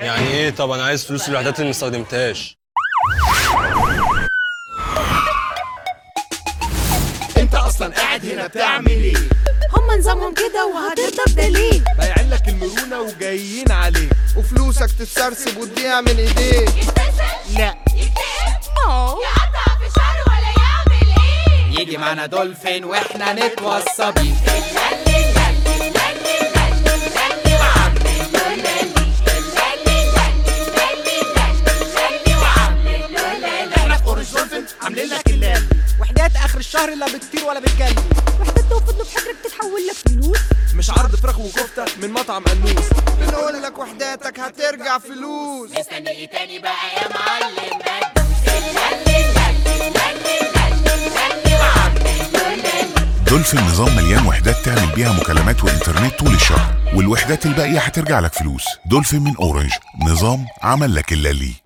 يعني ايه طب انا عايز فلوس الوحدات اللي ما استخدمتهاش انت اصلا قاعد هنا بتعمل ايه هم نظامهم كده وهترضى بدليل بايعين لك المرونه وجايين عليك وفلوسك تتسرسب وتضيع من ايديك لا يقطع في شعره ولا يعمل ايه يجي معانا دولفين واحنا نتوصى بيه احنا في اورنج دولفين عاملين لك الليل وحدات اخر الشهر لا بتطير ولا بتكلم وحدات لو فضلوا في حجرك تتحول لك فلوس مش عرض فراخ وكفته من مطعم انوس بنقول لك وحداتك هترجع فلوس مستني ايه تاني بقى يا معلم دولفين نظام مليان وحدات تعمل بيها مكالمات وانترنت طول الشهر والوحدات الباقية هترجع لك فلوس دولفين من اورنج نظام عمل لك اللي ليه